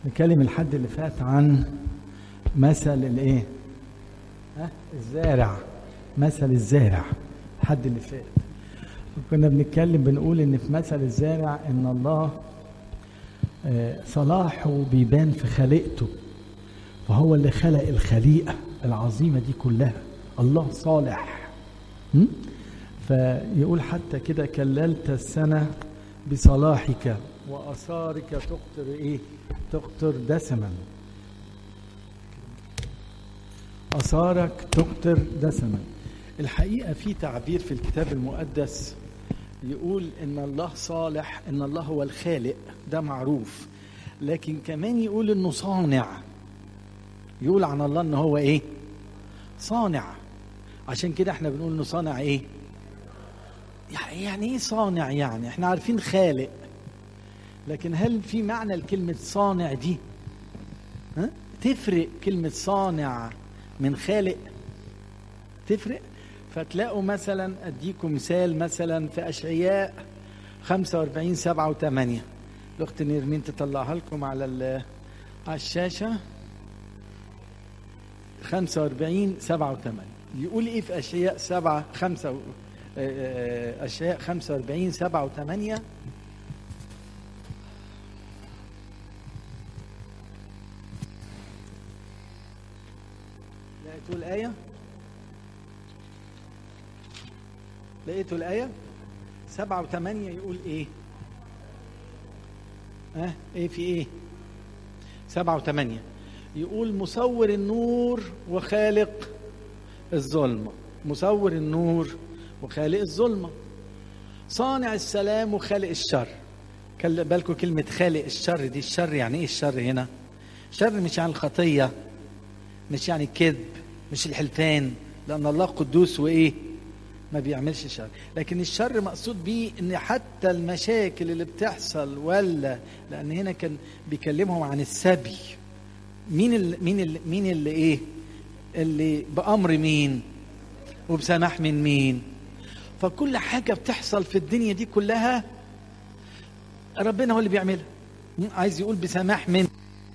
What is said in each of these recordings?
نتكلم الحد اللي فات عن مثل الايه ها الزارع مثل الزارع الحد اللي فات كنا بنتكلم بنقول ان في مثل الزارع ان الله آه، صلاحه بيبان في خليقته فهو اللي خلق الخليقة العظيمة دي كلها الله صالح م? فيقول حتى كده كللت السنة بصلاحك وأثارك تقطر إيه تقطر دسما أثارك تقطر دسما الحقيقة في تعبير في الكتاب المقدس يقول ان الله صالح ان الله هو الخالق ده معروف لكن كمان يقول انه صانع يقول عن الله ان هو ايه صانع عشان كده احنا بنقول انه صانع ايه يعني ايه صانع يعني احنا عارفين خالق لكن هل في معنى لكلمة صانع دي ها؟ تفرق كلمة صانع من خالق تفرق فتلاقوا مثلا اديكم مثال مثلا في اشعياء 45 7 و8 الاخت نيرمين تطلعها لكم على على الشاشه 45 7 و8 يقول ايه في اشعياء 7 5 اشعياء 45 7 و8 لقيتوا الايه لقيتوا الآية سبعة وثمانية يقول إيه ها أه؟ إيه في إيه سبعة وثمانية يقول مصور النور وخالق الظلمة مصور النور وخالق الظلمة صانع السلام وخالق الشر خلي بالكم كلمة خالق الشر دي الشر يعني إيه الشر هنا الشر مش يعني الخطية مش يعني الكذب مش الحلفان لأن الله قدوس وإيه ما بيعملش شر لكن الشر مقصود بيه ان حتى المشاكل اللي بتحصل ولا لان هنا كان بيكلمهم عن السبي مين اللي مين اللي مين اللي ايه اللي بامر مين وبسماح من مين فكل حاجه بتحصل في الدنيا دي كلها ربنا هو اللي بيعملها عايز يقول بسماح من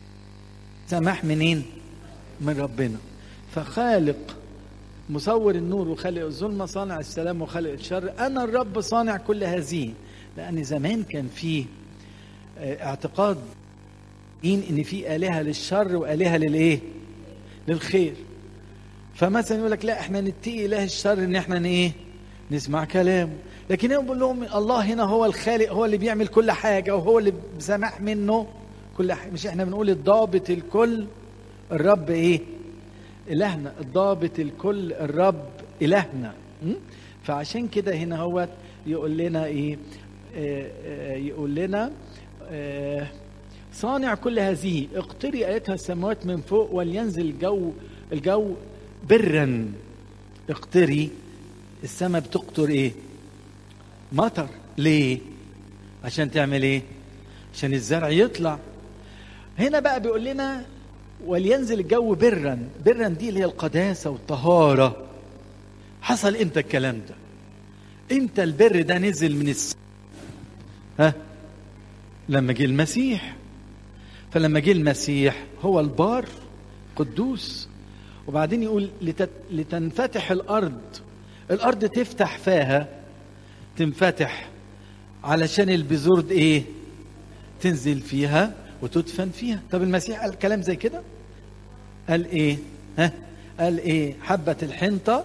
سماح منين من ربنا فخالق مصور النور وخالق الظلمه صانع السلام وخالق الشر انا الرب صانع كل هذه لان زمان كان في اعتقاد ان في الهه للشر والهه للايه للخير فمثلا يقول لك لا احنا نتقي اله الشر ان احنا ايه نسمع كلامه لكن هو بيقول لهم الله هنا هو الخالق هو اللي بيعمل كل حاجه وهو اللي بسماح منه كل حاجه مش احنا بنقول الضابط الكل الرب ايه إلهنا الضابط الكل الرب إلهنا فعشان كده هنا هو يقول لنا إيه آه آه يقول لنا آه صانع كل هذه اقتري آياتها السماوات من فوق ولينزل الجو الجو برا اقتري السماء بتقطر ايه مطر ليه عشان تعمل ايه عشان الزرع يطلع هنا بقى بيقول لنا ولينزل الجو برا برا دي اللي هي القداسة والطهارة حصل امتى الكلام ده امتى البر ده نزل من السماء ها لما جه المسيح فلما جه المسيح هو البار قدوس وبعدين يقول لتت... لتنفتح الارض الارض تفتح فاها تنفتح علشان البذور ايه تنزل فيها وتدفن فيها طب المسيح قال كلام زي كده قال ايه ها قال ايه حبة الحنطة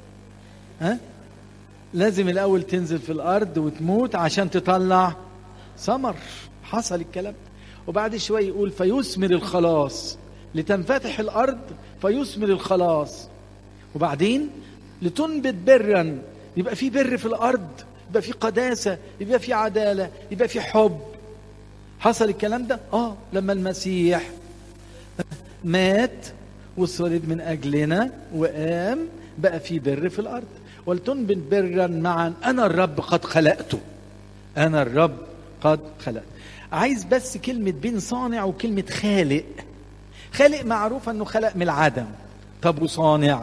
ها لازم الاول تنزل في الارض وتموت عشان تطلع ثمر حصل الكلام وبعد شوية يقول فيثمر الخلاص لتنفتح الارض فيثمر الخلاص وبعدين لتنبت برا يبقى في بر في الارض يبقى في قداسة يبقى في عدالة يبقى في حب حصل الكلام ده اه لما المسيح مات وصلب من اجلنا وقام بقى في بر في الارض ولتنبت برا معا انا الرب قد خلقته انا الرب قد خلقت عايز بس كلمة بين صانع وكلمة خالق خالق معروف انه خلق من العدم طب وصانع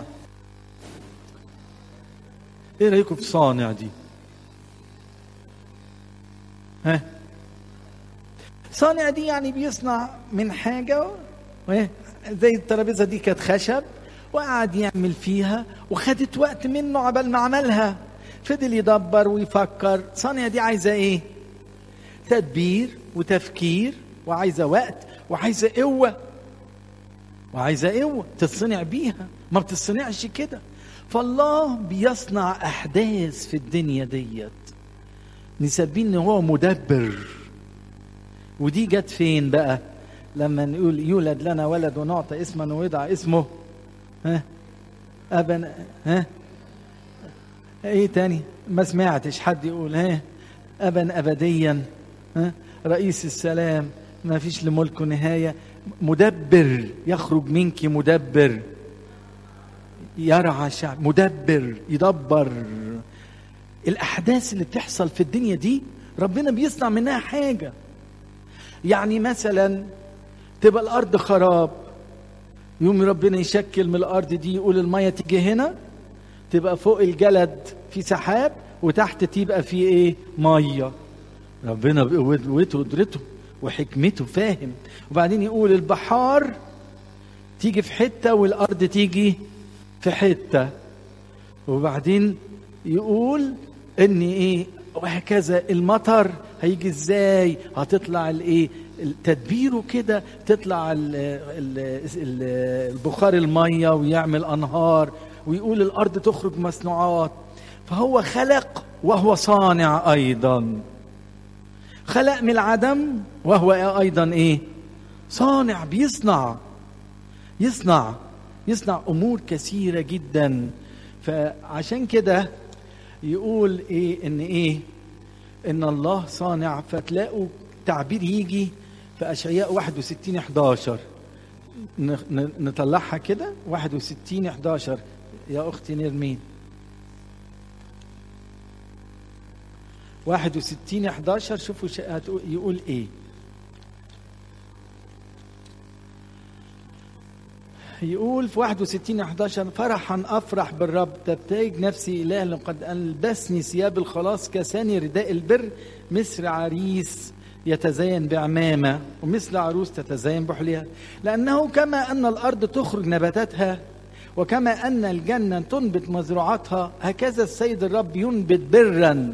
ايه رايكم في صانع دي ها صانع دي يعني بيصنع من حاجة وإيه؟ زي الترابيزة دي كانت خشب وقعد يعمل فيها وخدت وقت منه عبال ما عملها فضل يدبر ويفكر صانع دي عايزة ايه تدبير وتفكير وعايزة وقت وعايزة قوة وعايزة قوة تتصنع بيها ما بتتصنعش كده فالله بيصنع أحداث في الدنيا ديت نسميه إن هو مدبر ودي جت فين بقى لما نقول يولد لنا ولد ونعطى اسما ويضع اسمه ها أبا ها ايه تاني ما سمعتش حد يقول ها أبا أبديا ها رئيس السلام ما فيش لملكه نهاية مدبر يخرج منك مدبر يرعى شعب مدبر يدبر الأحداث اللي بتحصل في الدنيا دي ربنا بيصنع منها حاجة يعني مثلا تبقى الأرض خراب يوم ربنا يشكل من الأرض دي يقول المية تيجي هنا تبقى فوق الجلد في سحاب وتحت تبقى في ايه ميه ربنا بقوته وقدرته وحكمته فاهم وبعدين يقول البحار تيجي في حته والارض تيجي في حته وبعدين يقول ان ايه وهكذا المطر هيجي ازاي هتطلع الايه تدبيره كده تطلع ال ال ال البخار الميه ويعمل انهار ويقول الارض تخرج مصنوعات فهو خلق وهو صانع ايضا خلق من العدم وهو ايضا ايه صانع بيصنع يصنع يصنع امور كثيره جدا فعشان كده يقول ايه ان ايه ان الله صانع فتلاقوا تعبير يجي في اشعياء 61 11 نطلعها كده 61 11 يا اختي نرمين 61 11 شوفوا يقول ايه يقول في 61 11 فرحا افرح بالرب تبتهج نفسي اله قد البسني ثياب الخلاص كساني رداء البر مثل عريس يتزين بعمامه ومثل عروس تتزين بحليها لانه كما ان الارض تخرج نباتاتها وكما ان الجنه تنبت مزروعاتها هكذا السيد الرب ينبت برا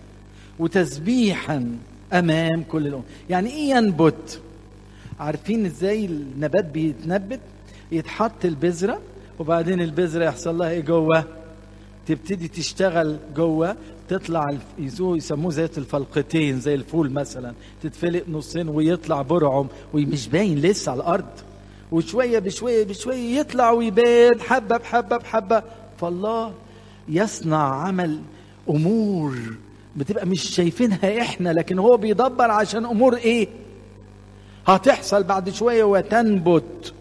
وتسبيحا امام كل الامم يعني ايه ينبت عارفين ازاي النبات بيتنبت يتحط البذره وبعدين البذره يحصل لها ايه جوه تبتدي تشتغل جوه تطلع يسموه زيت الفلقتين زي الفول مثلا تتفلق نصين ويطلع برعم ومش باين لسه على الارض وشويه بشويه بشويه يطلع ويبان حبه بحبه بحبه فالله يصنع عمل امور بتبقى مش شايفينها احنا لكن هو بيدبر عشان امور ايه هتحصل بعد شويه وتنبت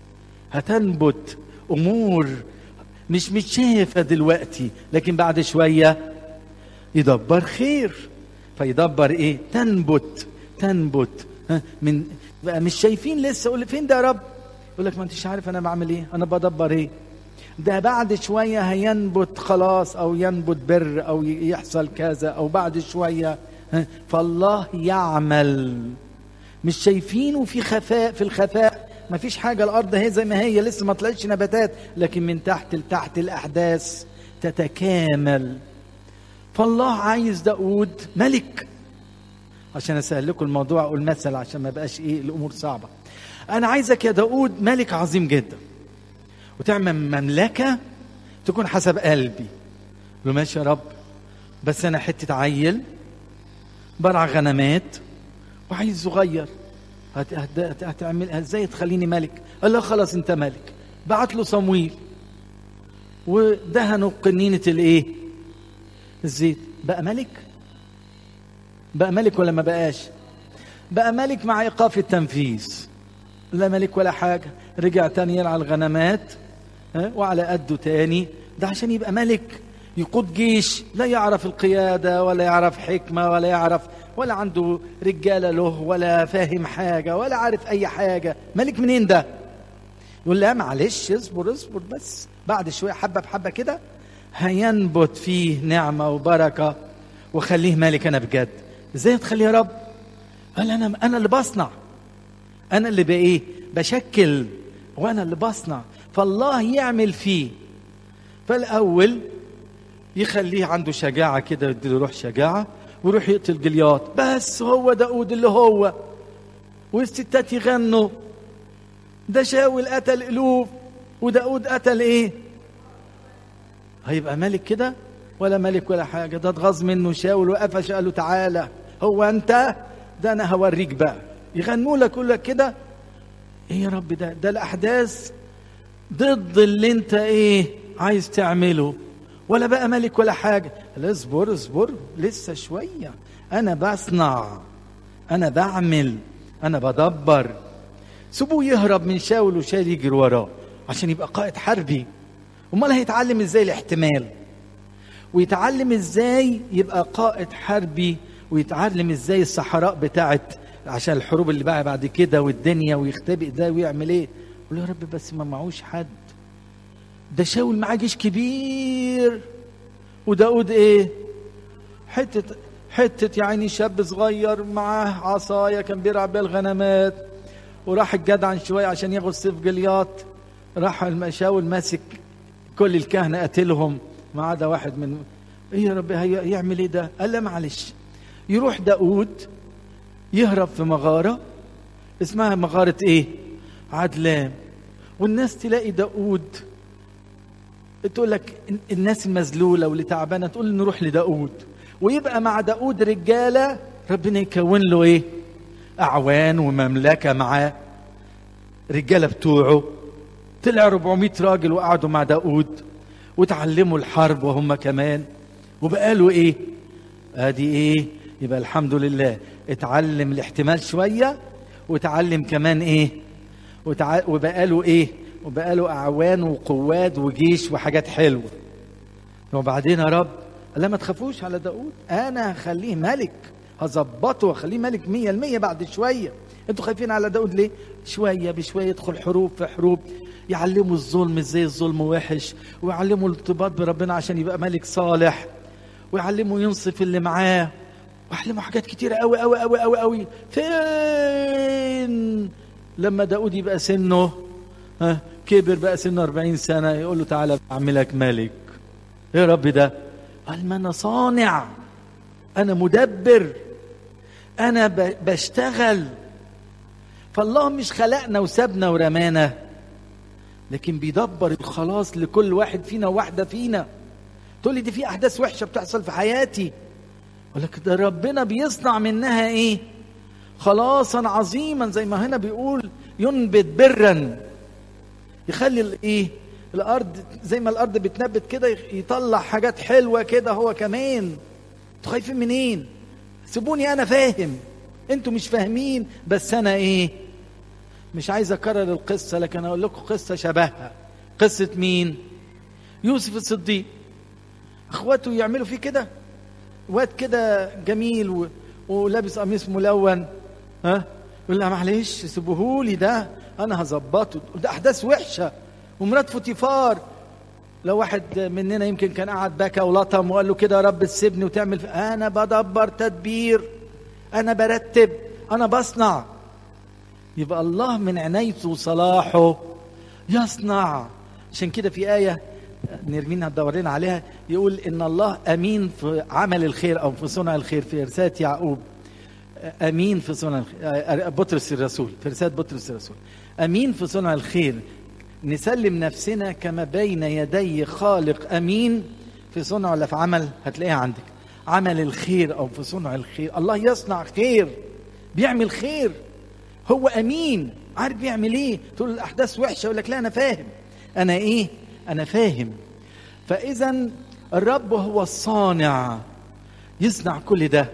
هتنبت امور مش مش شايفه دلوقتي لكن بعد شويه يدبر خير فيدبر ايه تنبت تنبت من بقى مش شايفين لسه يقول فين ده يا رب يقول لك ما انتش عارف انا بعمل ايه انا بدبر ايه ده بعد شوية هينبت خلاص أو ينبت بر أو يحصل كذا أو بعد شوية فالله يعمل مش شايفينه في خفاء في الخفاء ما فيش حاجة الأرض هي زي ما هي لسه ما طلعتش نباتات لكن من تحت لتحت الأحداث تتكامل فالله عايز داود ملك عشان أسهل لكم الموضوع أقول مثل عشان ما بقاش إيه الأمور صعبة أنا عايزك يا داود ملك عظيم جدا وتعمل مملكة تكون حسب قلبي له ماشي يا رب بس أنا حتة عيل برع غنمات وعيل صغير هت- هت- هتعمل ازاي تخليني ملك قال له خلاص انت ملك بعت له صمويل ودهنوا قنينة الايه الزيت بقى ملك بقى ملك ولا ما بقاش بقى ملك مع ايقاف التنفيذ لا ملك ولا حاجة رجع تاني يرعى الغنمات ها، وعلى قده تاني ده عشان يبقى ملك يقود جيش لا يعرف القيادة ولا يعرف حكمة ولا يعرف ولا عنده رجالة له ولا فاهم حاجة ولا عارف أي حاجة ملك منين ده يقول لا معلش اصبر اصبر بس بعد شوية حبة بحبة كده هينبت فيه نعمة وبركة وخليه ملك أنا بجد ازاي تخليه يا رب قال انا انا اللي بصنع انا اللي بايه بشكل وانا اللي بصنع فالله يعمل فيه فالاول يخليه عنده شجاعه كده يديله روح شجاعه ويروح يقتل جليات بس هو داود اللي هو والستات يغنوا ده شاول قتل الوف وداود قتل ايه هيبقى ملك كده ولا ملك ولا حاجه ده اتغاظ منه شاول وقفش قال له تعالى هو انت ده انا هوريك بقى يغنوا لك يقول لك كده ايه يا رب ده ده الاحداث ضد اللي انت ايه عايز تعمله ولا بقى ملك ولا حاجه لا اصبر اصبر لسه شويه انا بصنع انا بعمل انا بدبر سيبوه يهرب من شاول وشاول يجري وراه عشان يبقى قائد حربي امال هيتعلم ازاي الاحتمال ويتعلم ازاي يبقى قائد حربي ويتعلم ازاي الصحراء بتاعت عشان الحروب اللي بقى بعد كده والدنيا ويختبئ ده ويعمل ايه يقول يا رب بس ما معوش حد ده شاول معاه جيش كبير وداود ايه حتة حتة يعني شاب صغير معاه عصاية كان بيلعب بيها الغنمات وراح الجدعن شوية عشان ياخد سيف جليات راح المشاول ماسك كل الكهنة قتلهم ما عدا واحد من ايه يا رب هي- يعمل ايه ده قال لا معلش يروح داود يهرب في مغارة اسمها مغارة ايه عدلان والناس تلاقي داود تقول لك الناس المذلولة واللي تعبانة تقول نروح لداود ويبقى مع داود رجالة ربنا يكون له ايه أعوان ومملكة معاه رجالة بتوعه طلع 400 راجل وقعدوا مع داود وتعلموا الحرب وهم كمان وبقى له ايه ادي ايه يبقى الحمد لله اتعلم الاحتمال شوية وتعلم كمان ايه وتع... وبقى له ايه وبقى له اعوان وقواد وجيش وحاجات حلوه وبعدين يا رب لا ما تخافوش على داود انا هخليه ملك هظبطه واخليه ملك مية المية بعد شوية انتوا خايفين على داود ليه شوية بشوية يدخل حروب في حروب يعلموا الظلم ازاي الظلم وحش ويعلموا الارتباط بربنا عشان يبقى ملك صالح ويعلموا ينصف اللي معاه ويعلموا حاجات كتيرة قوي قوي قوي قوي قوي فين لما داود يبقى سنه ها كبر بقى سنه 40 سنة يقول له تعالى أعملك ملك إيه يا رب ده قال ما أنا صانع أنا مدبر أنا ب- بشتغل فالله مش خلقنا وسابنا ورمانا لكن بيدبر الخلاص لكل واحد فينا وواحدة فينا تقول لي دي في أحداث وحشة بتحصل في حياتي أقول لك ده ربنا بيصنع منها إيه خلاصا عظيما زي ما هنا بيقول ينبت برا يخلي الايه الارض زي ما الارض بتنبت كده يطلع حاجات حلوه كده هو كمان انتوا خايفين منين سيبوني انا فاهم انتوا مش فاهمين بس انا ايه مش عايز اكرر القصه لكن اقول لكم قصه شبهها قصه مين يوسف الصديق اخواته يعملوا فيه كده واد كده جميل و... ولابس قميص ملون ها يقول لها معلش سيبوهولي ده انا هظبطه ده احداث وحشه ومرات فوتيفار لو واحد مننا يمكن كان قاعد بكى ولطم وقال له كده يا رب تسيبني وتعمل في... انا بدبر تدبير انا برتب انا بصنع يبقى الله من عنايته وصلاحه يصنع عشان كده في آية نرمين هتدورين عليها يقول إن الله أمين في عمل الخير أو في صنع الخير في رسالة يعقوب أمين في صنع الخير بطرس الرسول في رسالة بطرس الرسول أمين في صنع الخير نسلم نفسنا كما بين يدي خالق أمين في صنع ولا في عمل هتلاقيها عندك عمل الخير أو في صنع الخير الله يصنع خير بيعمل خير هو امين عارف بيعمل ايه تقول الاحداث وحشه يقول لك لا انا فاهم انا ايه انا فاهم فاذا الرب هو الصانع يصنع كل ده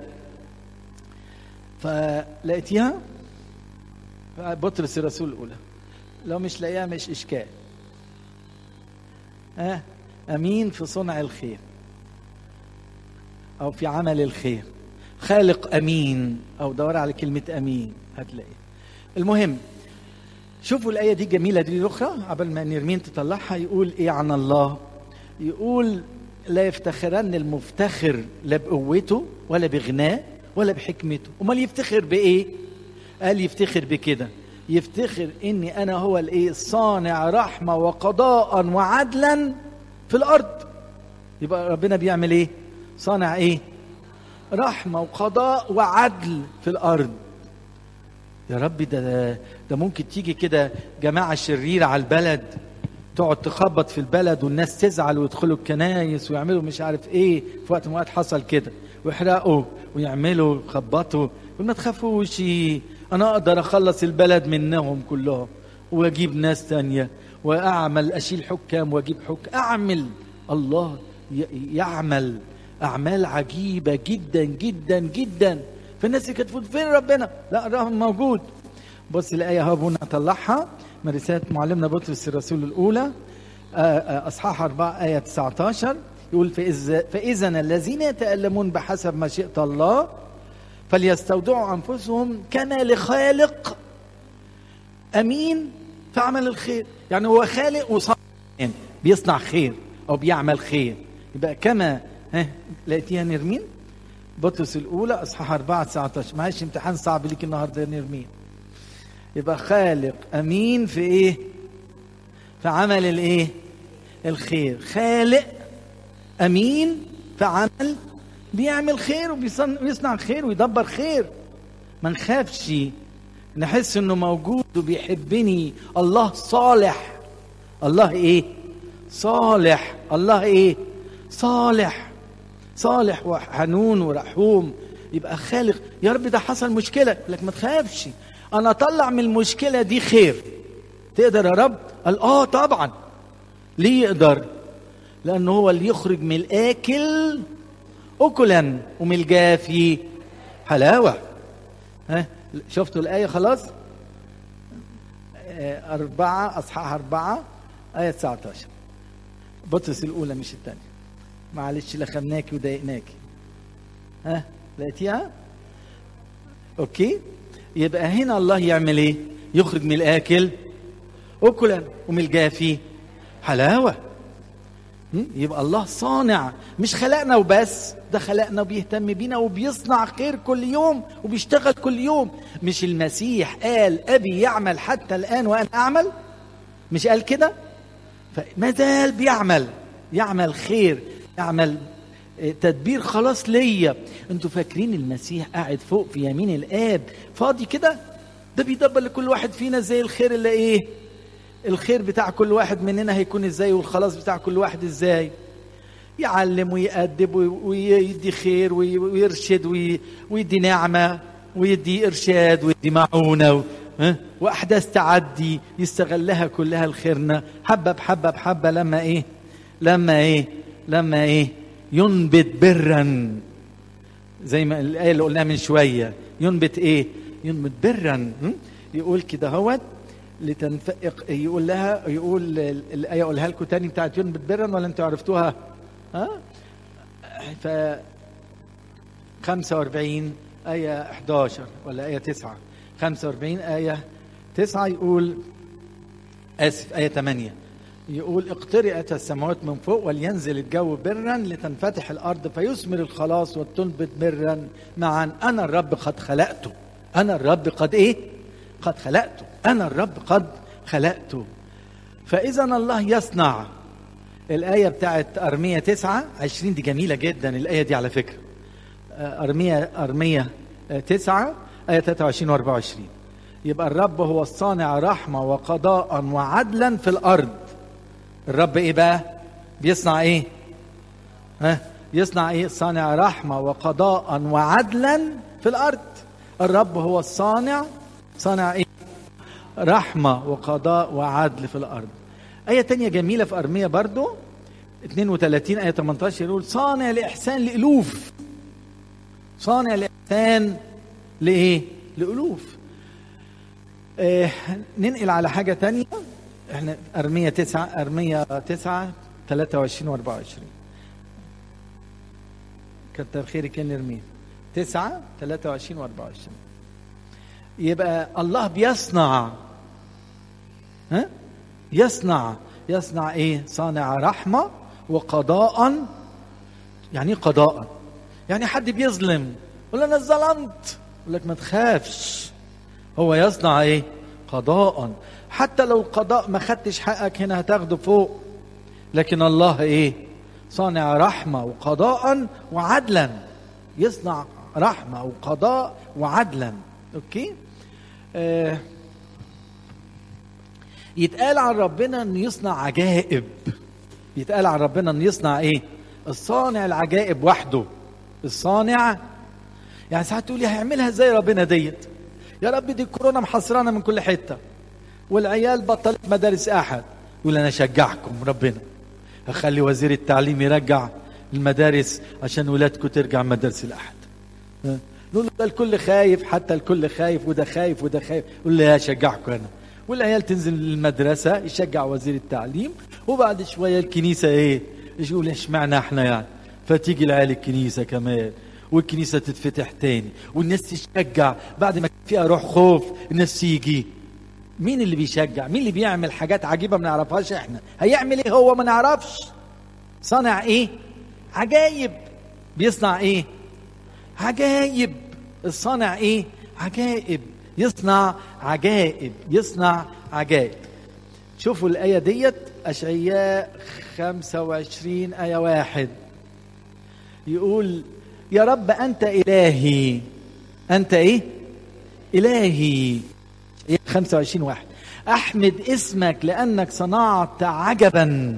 فلقيتيها بطرس الرسول الاولى لو مش لاقيها مش اشكال ها أه؟ امين في صنع الخير او في عمل الخير خالق امين او دور على كلمه امين هتلاقيها المهم شوفوا الآية دي جميلة دي الأخرى قبل ما نرمين تطلعها يقول إيه عن الله يقول لا يفتخرن المفتخر لا بقوته ولا بغناه ولا بحكمته امال يفتخر بايه قال يفتخر بكده يفتخر اني انا هو الايه صانع رحمه وقضاء وعدلا في الارض يبقى ربنا بيعمل ايه صانع ايه رحمه وقضاء وعدل في الارض يا رب ده ده ممكن تيجي كده جماعه شريره على البلد تقعد تخبط في البلد والناس تزعل ويدخلوا الكنايس ويعملوا مش عارف ايه في وقت من الوقت حصل كده ويحرقوا ويعملوا يخبطوا ما تخافوش انا اقدر اخلص البلد منهم كلهم واجيب ناس تانية واعمل اشيل حكام واجيب حكام اعمل الله يعمل اعمال عجيبه جدا جدا جدا فالناس كانت تقول فين ربنا لا الرحمن موجود بص الايه اهو ابونا اطلعها من رساله معلمنا بطرس الرسول الاولى اصحاح 4 ايه 19 يقول فإذا, فاذا الذين يتالمون بحسب مشيئه الله فليستودعوا انفسهم كما لخالق امين في عمل الخير يعني هو خالق وصانع بيصنع خير او بيعمل خير يبقى كما ها لقيتيها نرمين بطرس الاولى اصحاح 4 19 معلش امتحان صعب ليك النهارده نرمين يبقى خالق امين في ايه في عمل الايه الخير خالق امين في عمل بيعمل خير وبيصنع خير ويدبر خير ما نخافش نحس انه موجود وبيحبني الله صالح الله ايه صالح الله ايه صالح صالح وحنون ورحوم يبقى خالق يا رب ده حصل مشكله لك ما تخافش انا اطلع من المشكله دي خير تقدر يا رب قال اه طبعا ليه يقدر لانه هو اللي يخرج من الاكل اكلا ومن الجافي حلاوه ها شفتوا الايه خلاص أربعة أصحاح أربعة آية 19 بطرس الأولى مش الثانية معلش لخمناكي وضايقناكي ها لقيتيها؟ أوكي يبقى هنا الله يعمل إيه؟ يخرج من الآكل أكلا ومن الجافي حلاوة يبقى الله صانع مش خلقنا وبس ده خلقنا وبيهتم بينا وبيصنع خير كل يوم وبيشتغل كل يوم مش المسيح قال أبي يعمل حتى الآن وأنا أعمل مش قال كده فما زال بيعمل يعمل خير يعمل تدبير خلاص ليا انتوا فاكرين المسيح قاعد فوق في يمين الاب فاضي كده ده بيدبر لكل واحد فينا زي الخير اللي ايه الخير بتاع كل واحد مننا هيكون ازاي والخلاص بتاع كل واحد ازاي يعلم ويأدب ويدي خير ويرشد ويدي نعمة ويدي إرشاد ويدي معونة وأحداث تعدي يستغلها كلها لخيرنا حبة بحبة بحبة لما إيه لما إيه لما إيه ينبت برا زي ما الآية اللي قلناها من شوية ينبت إيه ينبت برا يقول كده هوت لتنفق يقول لها يقول الآية أقولها لكم تاني بتاعت ينبت برا ولا أنتوا عرفتوها؟ ها؟ ف 45 آية 11 ولا آية 9 45 آية 9 يقول آسف آية 8 يقول اقترئت السماوات من فوق ولينزل الجو برا لتنفتح الأرض فيثمر الخلاص وتنبت برا معا أنا الرب قد خلقته أنا الرب قد إيه؟ قد خلقته أنا الرب قد خلقته فإذا الله يصنع الآية بتاعت أرمية تسعة عشرين دي جميلة جدا الآية دي على فكرة أرمية أرمية تسعة آية 23 و 24 يبقى الرب هو الصانع رحمة وقضاء وعدلا في الأرض الرب إيه بقى؟ بيصنع إيه؟ ها؟ يصنع إيه؟ صانع رحمة وقضاء وعدلا في الأرض الرب هو الصانع صانع إيه؟ رحمة وقضاء وعدل في الأرض آية تانية جميلة في أرمية برضو 32 آية 18 يقول صانع لإحسان لألوف صانع لإحسان لإيه؟ لألوف آه ننقل على حاجة تانية احنا أرمية تسعة أرمية تسعة 23 و 24 كتر خيرك يا نرمين تسعة 23 و 24 يبقى الله بيصنع ها يصنع يصنع ايه صانع رحمه وقضاء يعني ايه قضاء يعني حد بيظلم قول انا ظلمت يقول لك ما تخافش هو يصنع ايه قضاء حتى لو القضاء ما خدتش حقك هنا هتاخده فوق لكن الله ايه صانع رحمه وقضاء وعدلا يصنع رحمه وقضاء وعدلا اوكي آه يتقال عن ربنا انه يصنع عجائب يتقال عن ربنا انه يصنع ايه الصانع العجائب وحده الصانع يعني ساعات تقولي هيعملها ازاي ربنا ديت يا رب دي الكورونا محصرانا من كل حته والعيال بطلت مدارس احد يقول انا اشجعكم ربنا هخلي وزير التعليم يرجع المدارس عشان ولادكم ترجع مدارس الاحد نقول له الكل خايف حتى الكل خايف وده خايف وده خايف يقول له يا اشجعكم انا والعيال تنزل المدرسه يشجع وزير التعليم وبعد شويه الكنيسه ايه يقول اشمعنى احنا يعني فتيجي العيال الكنيسه كمان والكنيسه تتفتح تاني والناس تشجع بعد ما فيها روح خوف الناس تيجي مين اللي بيشجع مين اللي بيعمل حاجات عجيبه ما نعرفهاش احنا هيعمل ايه هو ما نعرفش صنع ايه عجايب بيصنع ايه عجايب الصانع ايه عجائب يصنع عجائب يصنع عجائب شوفوا الآية ديت أشعياء 25 آية واحد يقول يا رب أنت إلهي أنت إيه إلهي 25 واحد أحمد اسمك لأنك صنعت عجبا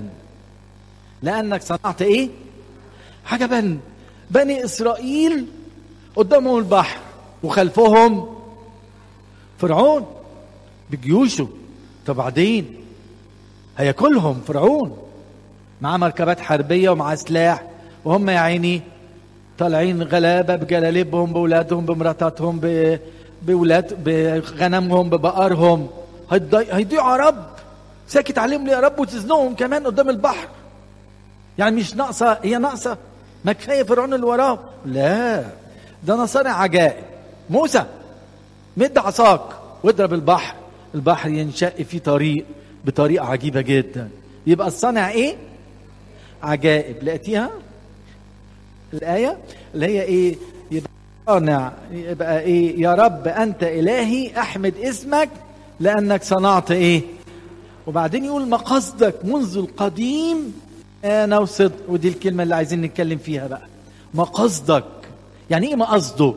لأنك صنعت إيه عجبا بني إسرائيل قدامهم البحر وخلفهم فرعون بجيوشه طب بعدين هياكلهم فرعون معاه مركبات حربيه ومعاه سلاح وهم يا عيني طالعين غلابه بجلاليبهم باولادهم بمراتاتهم باولاد بغنمهم ببقرهم هيضيعوا يا رب ساكت عليهم ليه يا رب وتزنقهم كمان قدام البحر يعني مش ناقصه هي ناقصه ما كفايه فرعون اللي وراه لا ده انا صانع عجائب موسى مد عصاك واضرب البحر البحر ينشق فيه طريق بطريقه عجيبه جدا يبقى الصانع ايه عجائب لقيتيها الايه اللي هي ايه يبقى صانع يبقى ايه يا رب انت الهي احمد اسمك لانك صنعت ايه وبعدين يقول مقصدك منذ القديم انا وصدق ودي الكلمه اللي عايزين نتكلم فيها بقى مقصدك يعني ايه مقصده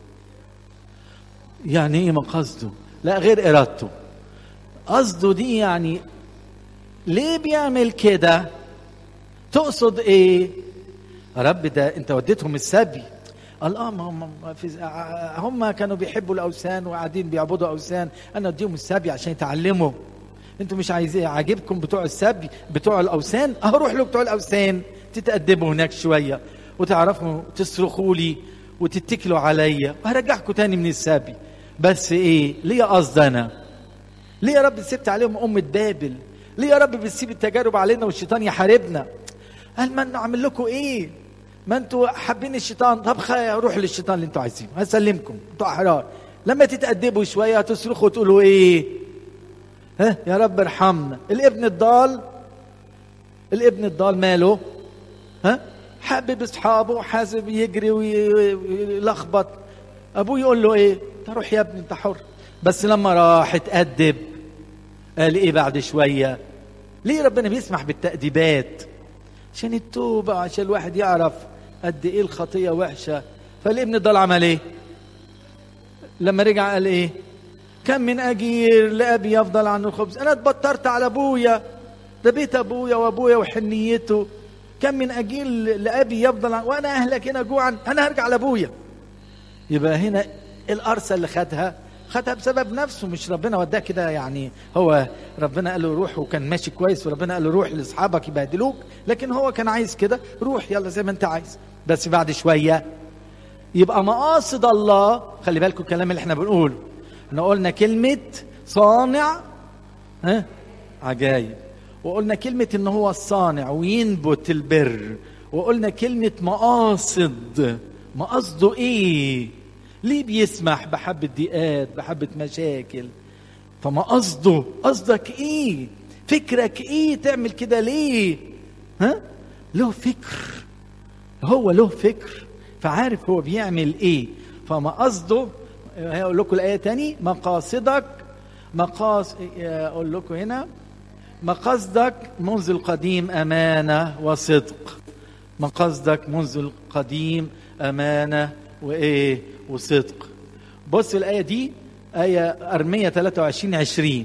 يعني ايه مقصده لا غير ارادته قصده دي يعني ليه بيعمل كده تقصد ايه يا رب ده انت وديتهم السبي قال اه ما هم في هم كانوا بيحبوا الاوثان وقاعدين بيعبدوا اوثان انا اديهم السبي عشان يتعلموا انتوا مش عايزين عاجبكم بتوع السبي بتوع الاوثان اروح له بتوع الاوثان تتقدموا هناك شويه وتعرفوا تصرخوا لي وتتكلوا عليا وهرجعكم تاني من السبي بس ايه ليه قصد انا ليه يا رب سبت عليهم أمة بابل ليه يا رب بتسيب التجارب علينا والشيطان يحاربنا قال ما نعمل لكم ايه ما انتوا حابين الشيطان طب خير روح للشيطان اللي انتوا عايزينه هسلمكم انتوا احرار لما تتأدبوا شويه هتصرخوا وتقولوا ايه ها يا رب ارحمنا الابن الضال الابن الضال ماله ها حابب اصحابه وحاسب يجري ويلخبط ابوه يقول له ايه روح يا ابني انت حر بس لما راح اتأدب قال ايه بعد شويه ليه ربنا بيسمح بالتأديبات عشان التوبة عشان الواحد يعرف قد ايه الخطية وحشة فالابن ضل عمل ايه لما رجع قال ايه كم من اجير لابي يفضل عنه الخبز انا اتبطرت على ابويا ده بيت ابويا وابويا وحنيته كم من اجير لابي يفضل عنه وانا اهلك هنا جوعا انا هرجع لابويا يبقى هنا القرصه اللي خدها خدها بسبب نفسه مش ربنا وداه كده يعني هو ربنا قال له روح وكان ماشي كويس وربنا قال له روح لاصحابك يبهدلوك لكن هو كان عايز كده روح يلا زي ما انت عايز بس بعد شويه يبقى مقاصد الله خلي بالكم الكلام اللي احنا بنقوله احنا قلنا كلمه صانع ها عجايب وقلنا كلمه ان هو الصانع وينبت البر وقلنا كلمه مقاصد مقصده ايه ليه بيسمح بحبة ضيقات بحبة مشاكل فما قصده قصدك ايه فكرك ايه تعمل كده ليه ها له فكر هو له فكر فعارف هو بيعمل ايه فما قصده هقول لكم الآية تاني مقاصدك مقاص أقول لكم هنا مقصدك منذ القديم أمانة وصدق مقصدك منذ القديم أمانة وإيه وصدق بص الآية دي آية أرمية 23 20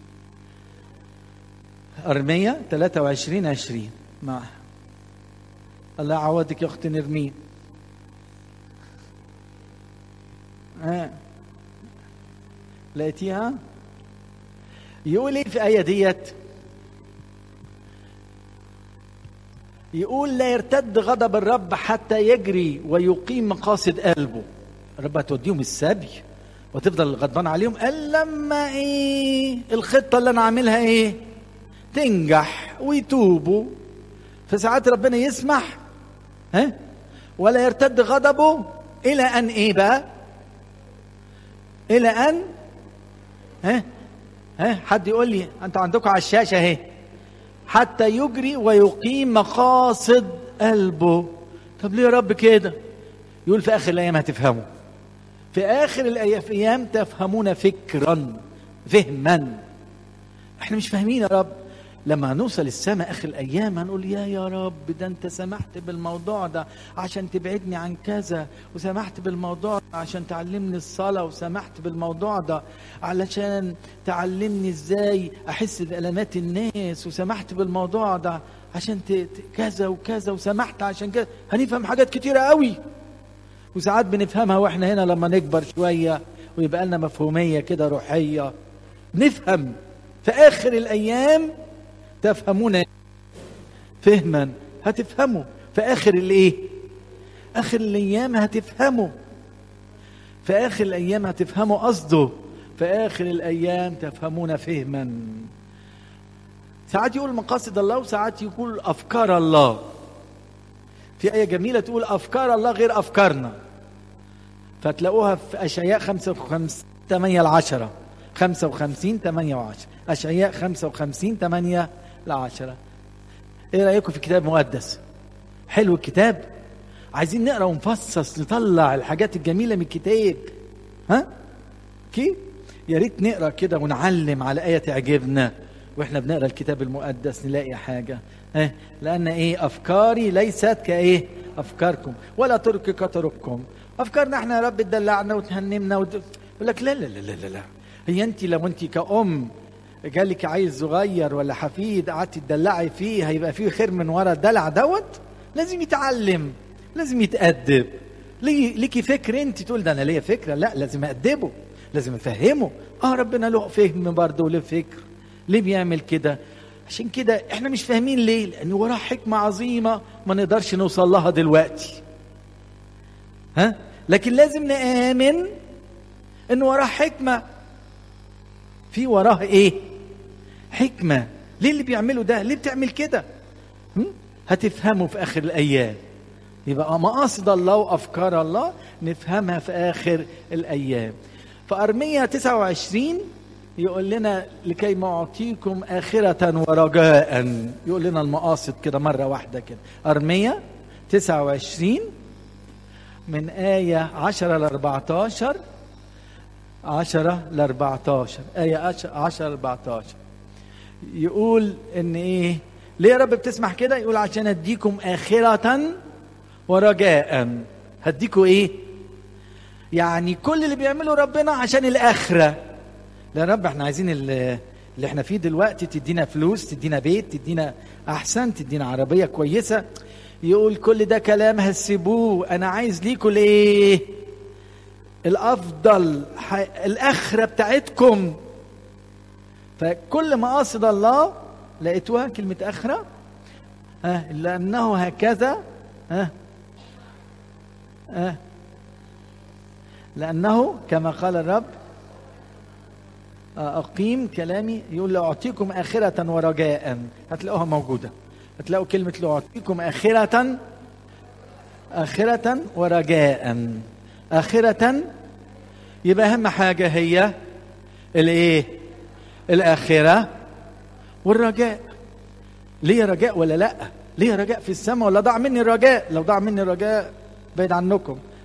أرمية 23 20 مع الله يعوضك يا أخت نرمين آه. لقيتيها يقول ايه في الآية ديت يقول لا يرتد غضب الرب حتى يجري ويقيم مقاصد قلبه الرب هتوديهم السبي وتفضل غضبان عليهم قال لما ايه الخطه اللي انا عاملها ايه تنجح ويتوبوا فساعات ربنا يسمح ها ولا يرتد غضبه الى ان ايه بقى الى ان ها ها حد يقول لي انتوا عندكم على الشاشه اهي حتى يجري ويقيم مقاصد قلبه طب ليه يا رب كده يقول في اخر الايام هتفهموا في اخر الايام تفهمون فكرا فهما احنا مش فاهمين يا رب لما هنوصل السماء اخر الايام هنقول يا يا رب ده انت سمحت بالموضوع ده عشان تبعدني عن كذا وسمحت بالموضوع ده عشان تعلمني الصلاه وسمحت بالموضوع ده علشان تعلمني ازاي احس بالامات الناس وسمحت بالموضوع ده عشان ت... كذا وكذا وسمحت عشان كذا هنفهم حاجات كتيره قوي وساعات بنفهمها واحنا هنا لما نكبر شويه ويبقى لنا مفهوميه كده روحيه نفهم في اخر الايام تفهمون فهما هتفهموا في اخر الايه اخر الايام هتفهموا في اخر الايام هتفهموا قصده في اخر الايام تفهمون فهما ساعات يقول مقاصد الله وساعات يقول افكار الله في آية جميلة تقول أفكار الله غير أفكارنا فتلاقوها في أشعياء 55 8 ل 10 55 8 و 10 أشعياء 55 8 ل 10 إيه رأيكم في الكتاب المقدس؟ حلو الكتاب؟ عايزين نقرا ونفصص نطلع الحاجات الجميلة من الكتاب ها؟ كيف؟ يا ريت نقرا كده ونعلم على آية تعجبنا واحنا بنقرا الكتاب المقدس نلاقي حاجه إيه؟ لان ايه افكاري ليست كايه افكاركم ولا ترك كترككم افكارنا احنا يا رب تدلعنا وتهنمنا ود... يقول لك لا لا لا لا لا هي انت لو انت كأم جالك عيل صغير ولا حفيد قعدتي تدلعي فيه هيبقى فيه خير من ورا الدلع دوت لازم يتعلم لازم يتأدب ليه ليكي فكر انت تقول ده انا ليا فكره لا لازم أدبه لازم افهمه اه ربنا له فهم برضه وله فكر ليه بيعمل كده عشان كده احنا مش فاهمين ليه لان وراه حكمه عظيمه ما نقدرش نوصل لها دلوقتي ها لكن لازم نآمن ان وراه حكمه في وراه ايه حكمه ليه اللي بيعمله ده ليه بتعمل كده هتفهمه في اخر الايام يبقى مقاصد الله وافكار الله نفهمها في اخر الايام فارميه 29 يقول لنا لكي ما أعطيكم آخرة ورجاء يقول لنا المقاصد كده مرة واحدة كده أرمية 29 من آية 10 ل 14 10 ل 14 آية 10 ل 14 يقول إن إيه ليه يا رب بتسمح كده يقول عشان أديكم آخرة ورجاء هديكم إيه يعني كل اللي بيعمله ربنا عشان الآخرة لا رب احنا عايزين اللي احنا فيه دلوقتي تدينا فلوس تدينا بيت تدينا احسن تدينا عربيه كويسه يقول كل ده كلام هسيبوه انا عايز ليكم ايه الافضل الاخره بتاعتكم فكل مقاصد الله لقيتوها كلمه اخره ها لانه هكذا ها ها لانه كما قال الرب أقيم كلامي يقول لأعطيكم آخرة ورجاء هتلاقوها موجودة هتلاقوا كلمة لأعطيكم آخرة آخرة ورجاء آخرة يبقى أهم حاجة هي الإيه؟ الآخرة والرجاء ليه رجاء ولا لأ؟ ليه رجاء في السماء ولا ضاع مني الرجاء؟ لو ضاع مني الرجاء بعيد عنكم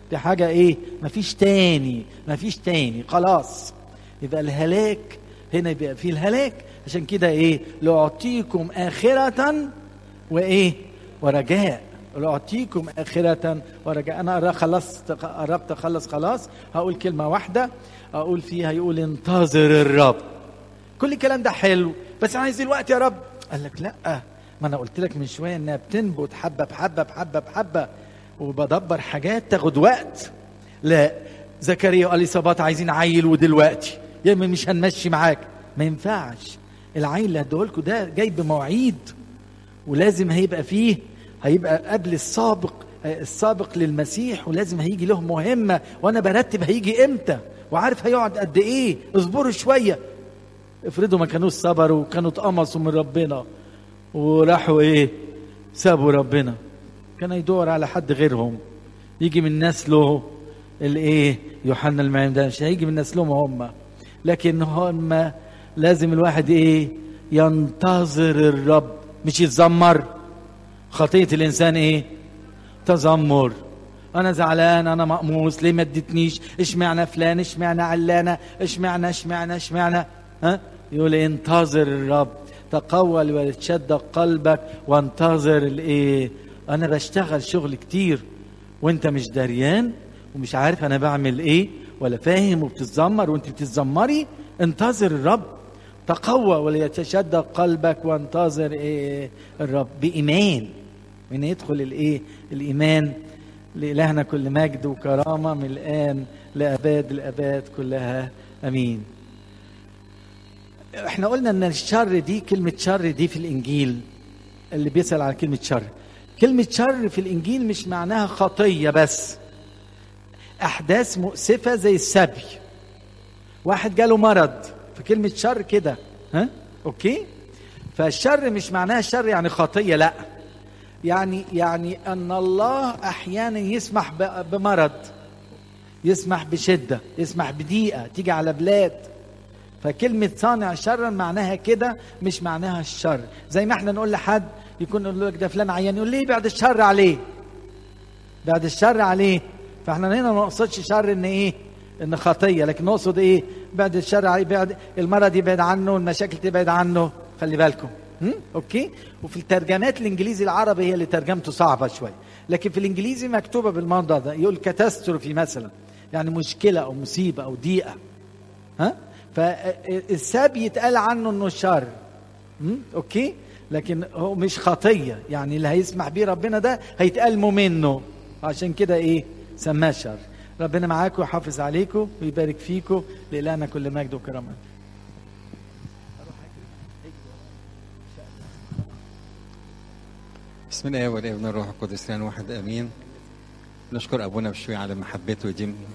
دي حاجة ايه مفيش تاني مفيش تاني خلاص يبقى الهلاك هنا يبقى في الهلاك عشان كده ايه لأعطيكم آخرة وايه ورجاء لأعطيكم آخرة ورجاء أنا خلصت قربت أخلص خلاص هقول كلمة واحدة أقول فيها يقول انتظر الرب كل الكلام ده حلو بس عايز الوقت يا رب قال لك لا ما أنا قلت لك من شوية إنها بتنبت حبة بحبة بحبة بحبة وبدبر حاجات تاخد وقت لا زكريا وقال صبات عايزين عيل ودلوقتي يا اما مش هنمشي معاك ما ينفعش العيل اللي هديهولكوا ده جاي بمواعيد ولازم هيبقى فيه هيبقى قبل السابق السابق للمسيح ولازم هيجي له مهمة وأنا برتب هيجي إمتى وعارف هيقعد قد إيه اصبروا شوية افرضوا ما كانوش صبروا وكانوا اتقمصوا من ربنا وراحوا إيه سابوا ربنا كان يدور على حد غيرهم يجي من نسله الايه يوحنا المعمدان مش هيجي من نسلهم هم لكن هم لازم الواحد ايه ينتظر الرب مش يتذمر خطيه الانسان ايه تذمر انا زعلان انا مقموص ليه ما اديتنيش اشمعنى فلان اشمعنى علانه اشمعنى اشمعنى اشمعنى ها يقول انتظر الرب تقول وتشد قلبك وانتظر الايه انا بشتغل شغل كتير وانت مش دريان ومش عارف انا بعمل ايه ولا فاهم وبتتذمر وانت بتتذمري انتظر الرب تقوى وليتشدد قلبك وانتظر ايه الرب بايمان من يدخل الايه الايمان لالهنا كل مجد وكرامه من الان لاباد الاباد كلها امين احنا قلنا ان الشر دي كلمه شر دي في الانجيل اللي بيسال على كلمه شر كلمه شر في الانجيل مش معناها خطيه بس احداث مؤسفه زي السبي واحد جاله مرض فكلمه شر كده ها اوكي فالشر مش معناها شر يعني خطيه لا يعني يعني ان الله احيانا يسمح بمرض يسمح بشده يسمح بضيقه تيجي على بلاد فكلمة صانع شرا معناها كده مش معناها الشر زي ما احنا نقول لحد يكون نقول لك ده فلان عيان يقول ليه بعد الشر عليه بعد الشر عليه فاحنا هنا ما نقصدش شر ان ايه ان خطيه لكن نقصد ايه بعد الشر عليه بعد المرض يبعد عنه المشاكل تبعد عنه خلي بالكم هم؟ اوكي وفي الترجمات الانجليزي العربي هي اللي ترجمته صعبه شويه لكن في الانجليزي مكتوبه بالموضوع ده يقول كاتاستروفي مثلا يعني مشكله او مصيبه او ضيقه ها فالسبي يتقال عنه انه شر اوكي لكن هو مش خطيه يعني اللي هيسمح بيه ربنا ده هيتقال منه عشان كده ايه سماه شر ربنا معاكم ويحافظ عليكم ويبارك فيكم لإلهنا كل مجد وكرامه بسم الله والابن والروح القدس الان واحد امين نشكر ابونا بشوي على محبته دي